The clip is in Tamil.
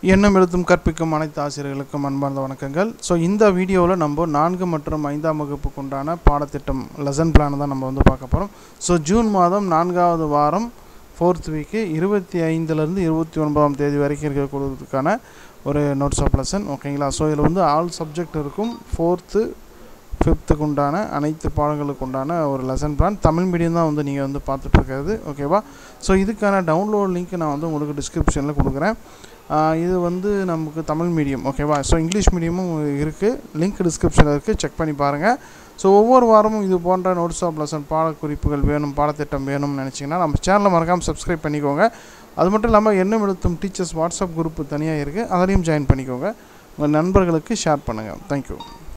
எண்ணம் எழுத்தும் கற்பிக்கும் அனைத்து ஆசிரியர்களுக்கும் அன்பார்ந்த வணக்கங்கள் ஸோ இந்த வீடியோவில் நம்ம நான்கு மற்றும் ஐந்தாம் வகுப்புக்கு உண்டான பாடத்திட்டம் லெசன் பிளான் தான் நம்ம வந்து பார்க்க போகிறோம் ஸோ ஜூன் மாதம் நான்காவது வாரம் ஃபோர்த் வீக்கு இருபத்தி ஐந்துலேருந்து இருபத்தி ஒன்பதாம் தேதி வரைக்கும் இருக்கக்கூடியதுக்கான ஒரு நோட்ஸ் ஆஃப் லெசன் ஓகேங்களா ஸோ இதில் வந்து ஆல் சப்ஜெக்ட் இருக்கும் ஃபோர்த்து ஃபிஃப்த்துக்கு உண்டான அனைத்து பாடங்களுக்கு உண்டான ஒரு லெசன் பிளான் தமிழ் மீடியம் தான் வந்து நீங்கள் வந்து பார்த்துட்ருக்கிறது ஓகேவா ஸோ இதுக்கான டவுன்லோட் லிங்க் நான் வந்து உங்களுக்கு டிஸ்கிரிப்ஷனில் கொடுக்குறேன் ஆஹ் இது வந்து நமக்கு தமிழ் மீடியம் ஓகேவா ஸோ இங்கிலீஷ் மீடியமும் இருக்குது லிங்க் டிஸ்கிரிப்ஷனில் இருக்குது செக் பண்ணி பாருங்கள் ஸோ ஒவ்வொரு வாரமும் இது போன்ற நோட்ஸ் ஆஃப் லெசன் பாடக்குறிப்புகள் வேணும் பாடத்திட்டம் வேணும்னு நினச்சிங்கன்னா நம்ம சேனலை மறக்காமல் சப்ஸ்கிரைப் பண்ணிக்கோங்க அது மட்டும் இல்லாமல் எண்ணம் எழுத்தும் டீச்சர்ஸ் வாட்ஸ்அப் குரூப் தனியாக இருக்குது அதிலையும் ஜாயின் பண்ணிக்கோங்க உங்கள் நண்பர்களுக்கு ஷேர் பண்ணுங்கள் தேங்க்யூ